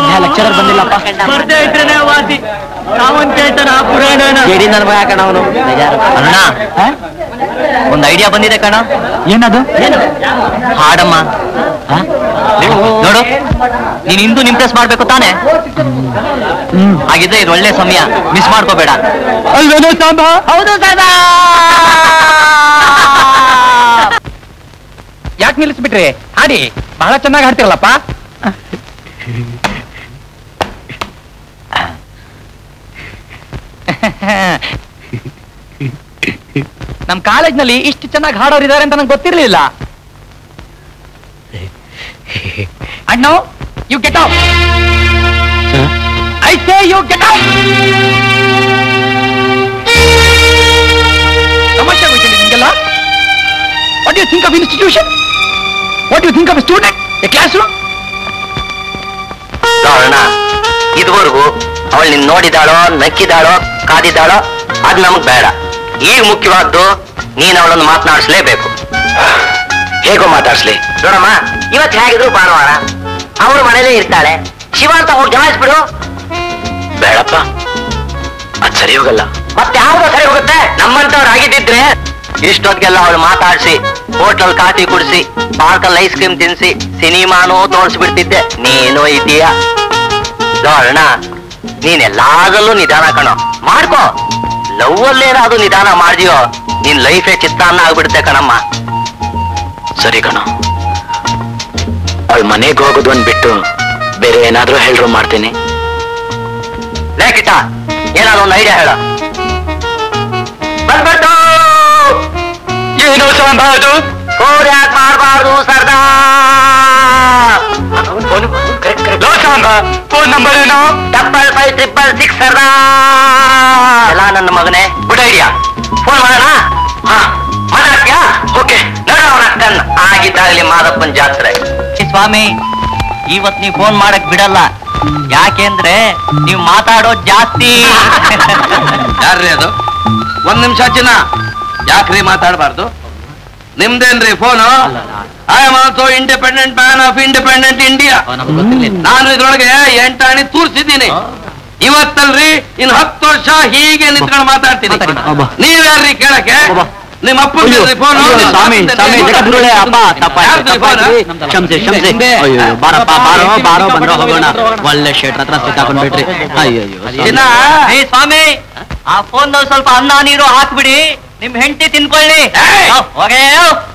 ಸ್ವಾಧ್ಯಾಯ ಲೆಕ್ಚರರ್ ಬಂದಿಲ್ಲಪ್ಪ ಬರ್ದೇ ಇದ್ರೇನೆ ವಾಸಿ ನಾವಂತ ಹೇಳ್ತಾನ ಪುರಾಣನ ಜಡಿ ನನ್ ಮಗ ಕಣ ಅವನು ಅಣ್ಣ ಒಂದ್ ಐಡಿಯಾ ಬಂದಿದೆ ಕಣ ಏನದು ಹಾಡಮ್ಮ ನೋಡು ನೀನ್ ಇಂದು ಇಂಪ್ರೆಸ್ ಮಾಡ್ಬೇಕು ತಾನೆ ಹಾಗಿದ್ರೆ ಇದು ಒಳ್ಳೆ ಸಮಯ ಮಿಸ್ ಮಾಡ್ಕೋಬೇಡ ಅಲ್ವೇನೋ ಸಾಂಬ ಹೌದು ಸದಾ ಯಾಕೆ ನಿಲ್ಲಿಸ್ಬಿಟ್ರಿ ಹಾಡಿ ಬಹಳ ಚೆನ್ನಾಗಿ ಹಾಡ್ತಿರಲ್ಲಪ್ಪ ನಮ್ ಕಾಲೇಜ್ನಲ್ಲಿ ಇಷ್ಟು ಚೆನ್ನಾಗಿ ಹಾಡೋರು ಇದಾರೆ ಅಂತ ನಂಗೆ ಗೊತ್ತಿರ್ಲಿಲ್ಲ ಅಣ್ಣ you get out I say you get out ಸಮಸ್ಯೆ ಆಗೋಯ್ತು ನಿಮ್ಗೆಲ್ಲ what you think of institution what you think of student a class room ನೋಡೋಣ ಇದುವರೆಗೂ ಅವಳು ನಿನ್ ನೋಡಿದಾಳೋ ನಕ್ಕಿದಾಳೋ ಕಾದಿದ್ದಾಳೋ ಅದ್ ನಮಗ್ ಬೇಡ ಈಗ ಮುಖ್ಯವಾದ್ದು ನೀನ್ ಅವಳನ್ನು ಮಾತನಾಡಿಸ್ಲೇಬೇಕು ಹೇಗೋ ಮಾತಾಡ್ಸ್ಲಿ ನೋಡಮ್ಮ ಇವತ್ತು ಹೇಗಿದ್ರು ಭಾನುವಾರ ಅವಳು ಮನೇಲೇ ಇರ್ತಾಳೆ ಶಿವ ಅಂತ ಹೋಗಿ ಜಮಾಯಿಸ್ಬಿಡು ಬೇಡಪ್ಪ ಅದ್ ಸರಿ ಹೋಗಲ್ಲ ಮತ್ತೆ ಯಾವ್ದೋ ಸರಿ ಹೋಗುತ್ತೆ ನಮ್ಮಂತವ್ರು ಆಗಿದ್ದಿದ್ರೆ ಇಷ್ಟೊತ್ತಿಗೆಲ್ಲ ಅವಳು ಮಾತಾಡ್ಸಿ ಹೋಟ್ಲಲ್ಲಿ ಕಾಫಿ ಕುಡಿಸಿ ಪಾರ್ಕಲ್ಲಿ ಐಸ್ ಕ್ರೀಮ್ ತಿನ್ಸಿ ಸಿನಿಮಾನೂ ತೋರಿಸ್ಬಿಡ್ತಿದ್ದೆ ನೀನು ಇದೀಯ ನೋಡೋಣ ನೀನ್ ಎಲ್ಲಾದಲ್ಲೂ ನಿಧಾನ ಕಣೋ ಮಾಡ್ಕೋ ಲವ್ ಅಲ್ಲೇನಾದ್ರು ನಿಧಾನ ಮಾಡ್ದಿಯೋ ನಿನ್ ಲೈಫೇ ಚಿತ್ರಾನ್ನ ಆಗ್ಬಿಡುತ್ತೆ ಕಣಮ್ಮ ಸರಿ ಕಣ ಅವಳ ಮನೆಗೆ ಹೋಗೋದು ಅಂದ್ಬಿಟ್ಟು ಬೇರೆ ಏನಾದ್ರೂ ಹೇಳ್ರು ಮಾಡ್ತೀನಿ ಲೇಕಿಟ ಏನಾದ್ರು ಒಂದು ಐಡಿಯಾ ಹೇಳ ಬಂದ್ಬಿಟ್ಟು ಏನು ಸಂಭಾದು ಫೋನ್ ಯಾಕೆ ಮಾಡಬಾರ್ದು ಸರ್ದಾರ್ ಫೋನ್ ನಂಬರ್ ಏನು ಡಬಲ್ ಫೈವ್ ಟ್ರಿಪಲ್ ಸಿಕ್ಸ್ ಸರ್ದಾರ್ ಎಲ್ಲ ನನ್ನ ಮಗನೇ ಗುಡ್ ಐಡಿಯಾ ಫೋನ್ ಮಾಡೋಣ ಹಾ ಮಾತಾಡ್ತೀಯಾ ಓಕೆ ನೋಡೋಣ ಕಣ್ ಆಗಿದ್ದಾಗಲಿ ಮಾದಪ್ಪನ್ ಜಾತ್ರೆ ಸ್ವಾಮಿ ಇವತ್ ನೀವು ಫೋನ್ ಮಾಡಕ್ ಬಿಡಲ್ಲ ಯಾಕೆಂದ್ರೆ ನೀವು ಮಾತಾಡೋದ್ ಜಾಸ್ತಿ ಯಾರ್ರಿ ಅದು ಒಂದ್ ನಿಮಿಷ ಚಿನ್ನ ಯಾಕ್ರಿ ಮಾತಾಡಬಾರ್ದು ನಿಮ್ದೇನ್ರಿ phone I am also independent man of independent India ನಮ್ಗೆ ಗೊತ್ತಿರ್ಲಿಲ್ಲ ನಾನು ಇದ್ರೊಳಗೆ ಎಂಟಾಣಿ ತೂರ್ಸಿದ್ದೀನಿ ಇವತ್ತಲ್ರಿ ಇನ್ ಹತ್ತು ವರ್ಷ ಹೀಗೆ ನಿಂತ್ಕೊಂಡು ಮಾತಾಡ್ತೀನಿ ಅಬ್ಬಾ. ನೀವ್ಯಾರ್ರಿ ಕೇಳಕ್ಕೆ ಅಬ್ಬಾ. ನಿಮ್ಮ ಅಪ್ಪನ ಫೋನ್ ಸ್ವಾಮಿ ಸ್ವಾಮಿ ಜಗದ್ಗುರುಳೆ ಅಪ್ಪ ತಪ್ಪಾಯ್ತು ತಪ್ಪಾಯ್ತು ಕ್ಷಮಿಸಿ ಕ್ಷಮಿಸಿ ಅಯ್ಯೋ ಬಾರಪ್ಪ ಬಾರೋ ಬಾರೋ ಬಂದ್ರೆ ಹೋಗೋಣ ಒಳ್ಳೆ ಶೇಟ್ರ ಹತ್ರ ಸಿಕ್ಕಾಕೊಂಡ್ಬಿಟ್ರಿ ಅಯ್ಯೋ ಚಿನ್ನ ಏ ಸ್ವಾಮಿ ಆ ಫೋನ್ ಸ್ವಲ್ಪ ಅನ್ನ ನೀರು ಹಾಕ್ಬಿಡಿ ನಿಮ್ ಹೆಂಡತಿ ತಿನ್ಕೊಳ್ಳಿ ಏಯ್! ಹೋಗೇ